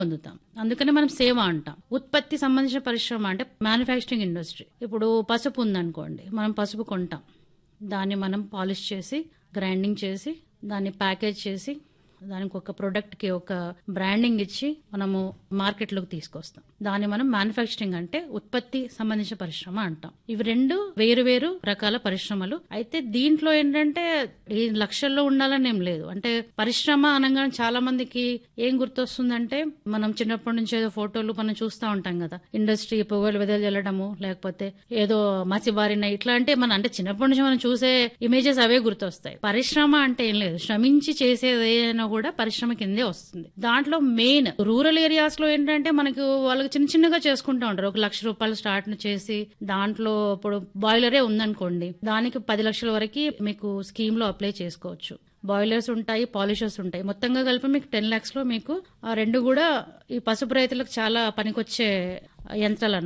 పొందుతాం అందుకనే మనం సేవ అంటాం ఉత్పత్తి సంబంధించిన పరిశ్రమ అంటే మ్యానుఫ్యాక్చరింగ్ ఇండస్ట్రీ ఇప్పుడు పసుపు ఉందనుకోండి మనం పసుపు కొంటాం దాన్ని మనం పాలిష్ చేసి గ్రైండింగ్ చేసి దాన్ని ప్యాకేజ్ చేసి దానికి ఒక ప్రొడక్ట్ కి ఒక బ్రాండింగ్ ఇచ్చి మనము మార్కెట్లోకి తీసుకొస్తాం దాన్ని మనం మ్యానుఫ్యాక్చరింగ్ అంటే ఉత్పత్తి సంబంధించిన పరిశ్రమ అంటాం ఇవి రెండు వేరు వేరు రకాల పరిశ్రమలు అయితే దీంట్లో ఏంటంటే ఈ లక్షల్లో ఉండాలని ఏం లేదు అంటే పరిశ్రమ అనగానే చాలా మందికి ఏం గుర్తొస్తుందంటే మనం చిన్నప్పటి నుంచి ఏదో ఫోటోలు మనం చూస్తూ ఉంటాం కదా ఇండస్ట్రీ పొగలు వెదలు చల్లడము లేకపోతే ఏదో మసిబారిన ఇట్లా అంటే మన అంటే చిన్నప్పటి నుంచి మనం చూసే ఇమేజెస్ అవే గుర్తొస్తాయి పరిశ్రమ అంటే ఏం లేదు శ్రమించి చేసేది ఏదైనా కూడా పరిశ్రమ కిందే వస్తుంది దాంట్లో మెయిన్ రూరల్ ఏరియాస్ లో ఏంటంటే మనకు వాళ్ళకి చిన్న చిన్నగా చేసుకుంటూ ఉంటారు ఒక లక్ష రూపాయలు స్టార్ట్ చేసి దాంట్లో ఇప్పుడు బాయిలరే ఉందనుకోండి దానికి పది లక్షల వరకు మీకు స్కీమ్ లో అప్లై చేసుకోవచ్చు బాయిలర్స్ ఉంటాయి పాలిషర్స్ ఉంటాయి మొత్తంగా కలిపి మీకు టెన్ లాక్స్ లో మీకు ఆ రెండు కూడా ఈ పసుపు రైతులకు చాలా పనికొచ్చే యంత్రాలు